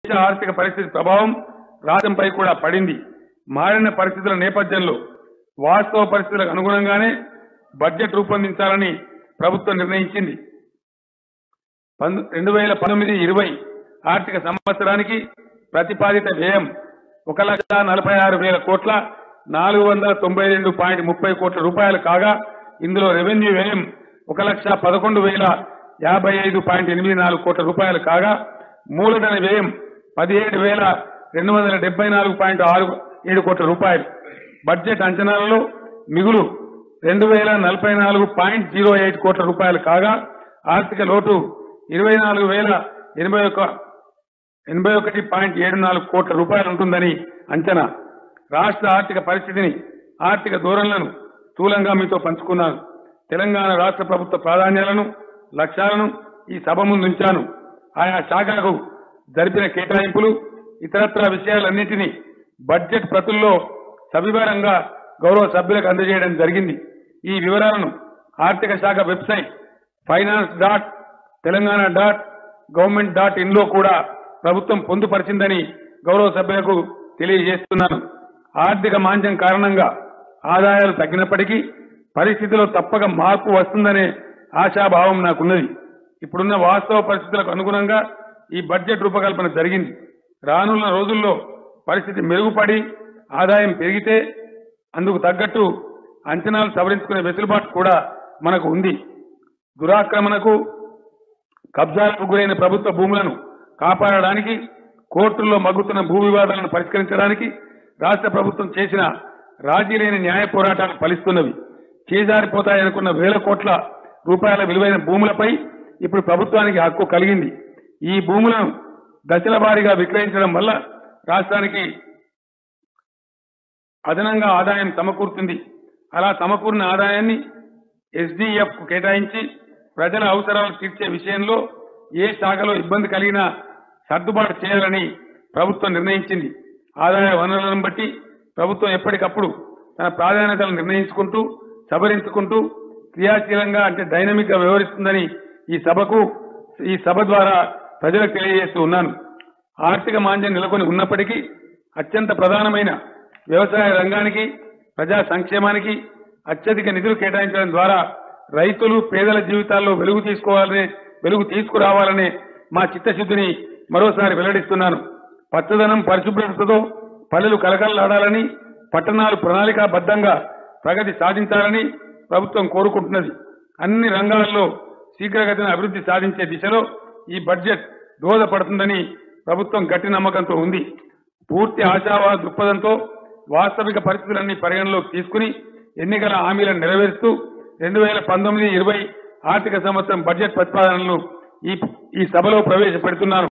ఆర్థిక పరిస్థితి ప్రభావం రాష్ట్రంపై కూడా పడింది మారిన పరిస్థితుల నేపథ్యంలో వాస్తవ పరిస్థితులకు అనుగుణంగానే బడ్జెట్ రూపొందించాలని ప్రభుత్వం నిర్ణయించింది రెండు వేల పంతొమ్మిది ఇరవై ఆర్థిక సంవత్సరానికి ప్రతిపాదిత వ్యయం ఒక లక్ష నలభై ఆరు వేల కోట్ల నాలుగు వందల తొంభై రెండు పాయింట్ ముప్పై కోట్ల రూపాయలు కాగా ఇందులో రెవెన్యూ వ్యయం ఒక లక్ష పదకొండు వేల యాభై ఐదు పాయింట్ ఎనిమిది నాలుగు కోట్ల రూపాయలు కాగా మూలధన వ్యయం పదిహేడు వేల రెండు వందల డెబ్బై నాలుగు పాయింట్ ఆరు ఏడు కోట్ల రూపాయలు బడ్జెట్ అంచనాలలో మిగులు రెండు వేల నలభై నాలుగు పాయింట్ జీరో ఎయిట్ కోట్ల రూపాయలు కాగా ఆర్థిక లోటు ఇరవై నాలుగు వేల ఎనభై ఒక ఎనభై ఒకటి పాయింట్ ఏడు నాలుగు కోట్ల రూపాయలు ఉంటుందని అంచనా రాష్ట్ర ఆర్థిక పరిస్థితిని ఆర్థిక ధోరణులను స్థూలంగా మీతో పంచుకున్నాను తెలంగాణ రాష్ట్ర ప్రభుత్వ ప్రాధాన్యాలను లక్ష్యాలను ఈ సభ ముందు ఉంచాను ఆయా శాఖలకు జరిపిన కేటాయింపులు ఇతరత్ర విషయాలన్నింటినీ బడ్జెట్ ప్రతుల్లో సవివరంగా గౌరవ సభ్యులకు అందజేయడం జరిగింది ఈ వివరాలను ఆర్థిక శాఖ website finance dot Telangana dot government dot in లో కూడా ప్రభుత్వం పొందుపరిచిందని గౌరవ సభ్యులకు తెలియజేస్తున్నాను ఆర్థిక మాంద్యం కారణంగా ఆదాయాలు తగ్గినప్పటికీ పరిస్థితిలో తప్పక మార్పు వస్తుందనే ఆశాభావం నాకున్నది ఇప్పుడున్న వాస్తవ పరిస్థితులకు అనుగుణంగా ఈ బడ్జెట్ రూపకల్పన జరిగింది రానున్న రోజుల్లో పరిస్థితి మెరుగుపడి ఆదాయం పెరిగితే అందుకు తగ్గట్టు అంచనాలు సవరించుకునే వెసులుబాటు కూడా మనకు ఉంది దురాక్రమణకు కబ్జాలకు గురైన ప్రభుత్వ భూములను కాపాడడానికి కోర్టుల్లో మగ్గుతున్న భూ వివాదాలను పరిష్కరించడానికి రాష్ట్ర ప్రభుత్వం చేసిన రాజీ లేని న్యాయ పోరాటాలు ఫలిస్తున్నవి చేజారిపోతాయనుకున్న వేల కోట్ల రూపాయల విలువైన భూములపై ఇప్పుడు ప్రభుత్వానికి హక్కు కలిగింది ఈ భూములను దశల వారీగా విక్రయించడం వల్ల రాష్ట్రానికి అదనంగా ఆదాయం సమకూరుతుంది అలా సమకూరిన ఆదాయాన్ని ఎస్డీఎఫ్ కు కేటాయించి ప్రజల అవసరాలు తీర్చే విషయంలో ఏ శాఖలో ఇబ్బంది కలిగినా సర్దుబాటు చేయాలని ప్రభుత్వం నిర్ణయించింది ఆదాయ వనరులను బట్టి ప్రభుత్వం ఎప్పటికప్పుడు తన ప్రాధాన్యతలను నిర్ణయించుకుంటూ సవరించుకుంటూ క్రియాశీలంగా అంటే డైనమిక్ గా వ్యవహరిస్తుందని ఈ సభకు ఈ సభ ద్వారా ప్రజలకు తెలియజేస్తూ ఉన్నాను ఆర్థిక మాంద్యం నెలకొని ఉన్నప్పటికీ అత్యంత ప్రధానమైన వ్యవసాయ రంగానికి ప్రజా సంక్షేమానికి అత్యధిక నిధులు కేటాయించడం ద్వారా రైతులు పేదల జీవితాల్లో వెలుగు తీసుకోవాలనే వెలుగు తీసుకురావాలనే మా చిత్తశుద్ధిని మరోసారి వెల్లడిస్తున్నాను పచ్చదనం పరిశుభ్రతతో పల్లెలు కలకలలాడాలని పట్టణాలు ప్రణాళికాబద్ధంగా ప్రగతి సాధించాలని ప్రభుత్వం కోరుకుంటున్నది అన్ని రంగాల్లో శీఘ్రగతిన అభివృద్ధి సాధించే దిశలో ఈ బడ్జెట్ దోహదపడుతుందని ప్రభుత్వం గట్టి నమ్మకంతో ఉంది పూర్తి ఆశావాద దృక్పథంతో వాస్తవిక పరిస్థితులన్నీ పరిగణలోకి తీసుకుని ఎన్నికల హామీలను నెరవేరుస్తూ రెండు వేల పంతొమ్మిది ఇరవై ఆర్థిక సంవత్సరం బడ్జెట్ ప్రతిపాదనలను ఈ ఈ సభలో ప్రవేశపెడుతున్నాను